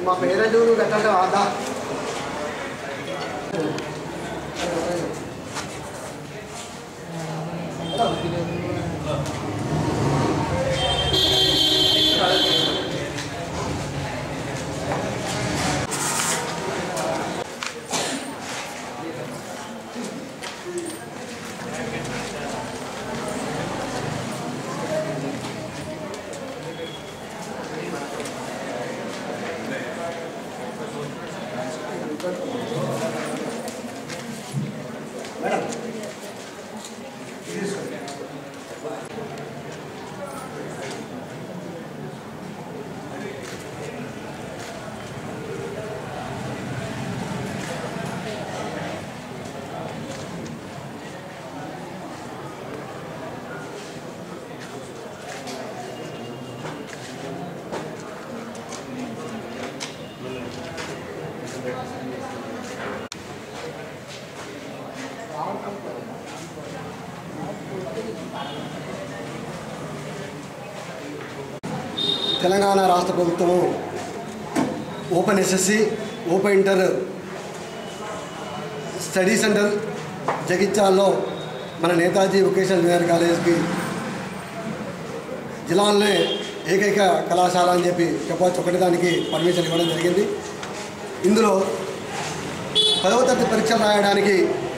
మా పేరెంట్ గట్ట ఆదా తెలంగాణ రాష్ట్ర ప్రభుత్వము open SSC open inter study centre జగిత్యాల్లో మన నేతాజీ వొకేషనల్ జూనియర్ కాలేజ్కి జిల్లాలోనే ఏకైక కళాశాల అని చెప్పి చెప్పవచ్చు ఒకటి దానికి పర్మిషన్ ఇవ్వడం జరిగింది ఇందులో పదవ తరగతి పరీక్షలు రాయడానికి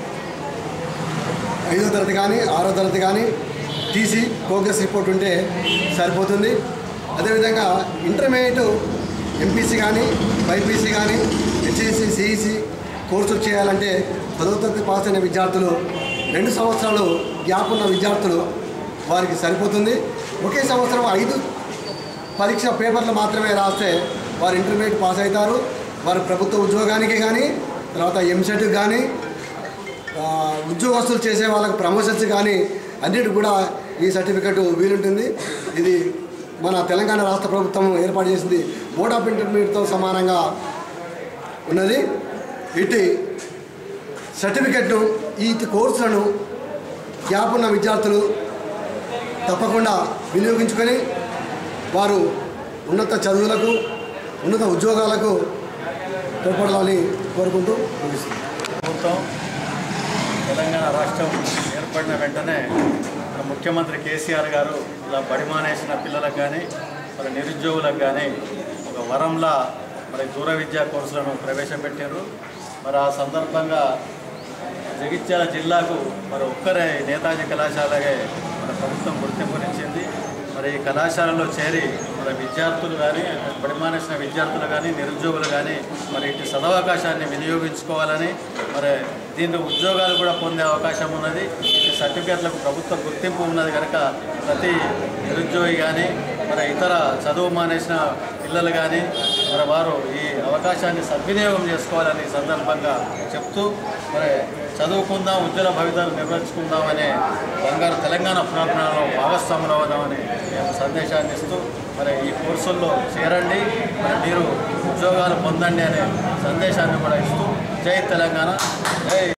ఐదో తరగతి కానీ ఆరో తరగతి కానీ టీసీ ప్రోగ్రెస్ రిపోర్ట్ ఉంటే సరిపోతుంది అదేవిధంగా ఇంటర్మీడియట్ ఎంపీసీ కానీ బైపీసీ కానీ హెచ్ఈసి సిఈసి కోర్సులు చేయాలంటే పదవ తరగతి పాస్ అయిన విద్యార్థులు రెండు సంవత్సరాలు గ్యాప్ ఉన్న విద్యార్థులు వారికి సరిపోతుంది ఒకే సంవత్సరం ఐదు పరీక్ష పేపర్లు మాత్రమే రాస్తే వారు ఇంటర్మీడియట్ పాస్ అవుతారు వారు ప్రభుత్వ ఉద్యోగానికి కానీ తర్వాత ఎంసెట్ కానీ ఆ, ఉద్యోగస్తులు చేసే వాళ్ళకి ప్రమోషన్స్ కానీ అన్నిటి కూడా ఈ సర్టిఫికెట్ వీలుంటుంది ఇది మన తెలంగాణ రాష్ట్ర ప్రభుత్వం ఏర్పాటు చేసింది బోర్డ్ ఆఫ్ ఇంటర్మీడియట్తో సమానంగా ఉన్నది ఇటు సర్టిఫికెట్ను ఈ కోర్సులను గ్యాప్ ఉన్న విద్యార్థులు తప్పకుండా వినియోగించుకొని వారు ఉన్నత చదువులకు ఉన్నత ఉద్యోగాలకు తోడ్పడాలని కోరుకుంటూ ముగిస్తున్నాను ప్రభుత్వం తెలంగాణ రాష్ట్రం ఏర్పడిన వెంటనే మన ముఖ్యమంత్రి కేసీఆర్ గారు ఇలా బడి మానేసిన పిల్లలకు కానీ మరి నిరుద్యోగులకు కానీ ఒక వరంలా మరి దూర విద్యా కోర్సులను ప్రవేశపెట్టారు మరి ఆ సందర్భంగా జగిత్యాల జిల్లాకు మరి ఒక్కరే నేతాజీ కళాశాలగే మన ప్రభుత్వం గుర్తింపునిచ్చింది మరి ఈ కళాశాలలో చేరి మరి విద్యార్థులు కానీ పడిమానేసిన విద్యార్థులు కానీ నిరుద్యోగులు కానీ మరి ఇటు సదవకాశాన్ని వినియోగించుకోవాలని మరి దీంట్లో ఉద్యోగాలు కూడా పొందే అవకాశం ఉన్నది ఈ సర్టిఫికేట్లకు ప్రభుత్వ గుర్తింపు ఉన్నది కనుక ప్రతి నిరుద్యోగి కానీ మరి ఇతర చదువు మానేసిన పిల్లలు కానీ మరి వారు ఈ అవకాశాన్ని సద్వినియోగం చేసుకోవాలని ఈ సందర్భంగా చెప్తూ మరి చదువుకుందాం ఉజ్వల భవితలు నిర్వహించుకుందాం అనే బంగారు తెలంగాణ పునర్నాలో భాగస్వాములు అవుదామని మేము సందేశాన్ని ఇస్తూ మరి ఈ కోర్సుల్లో చేరండి మరి మీరు ఉద్యోగాలు పొందండి అనే సందేశాన్ని కూడా ఇస్తూ జై తెలంగాణ జై